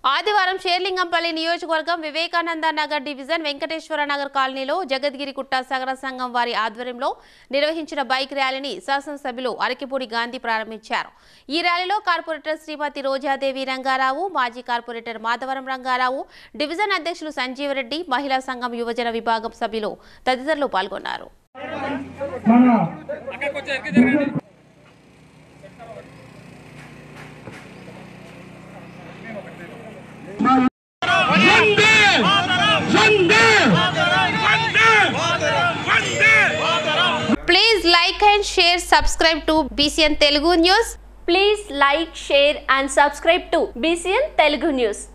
ఆదివారం షేర్లింగంపల్లి నియోజకవర్గం వివేకానంద నగర్ డివిజన్ వెంకటేశ్వర నగర్ కాలనీలో జగద్గిరి కుట్ట సగర సంఘం వారి ఆధ్వర్యంలో నిర్వహించిన బైక్ ర్యాలీని శాసనసభ్యులు అరకిపూడి గాంధీ ప్రారంభించారు ఈ ర్యాలీలో కార్పొరేటర్ శ్రీమతి రోజాదేవి రంగారావు మాజీ కార్పొరేటర్ మాధవరం రంగారావు డివిజన్ అధ్యక్షులు సంజీవరెడ్డి మహిళా సంఘం యువజన విభాగం సభ్యులు తదితరులు పాల్గొన్నారు మన వందే వందే please like and share subscribe to BCN Telugu news Please like, share and subscribe to BCN Telugu News.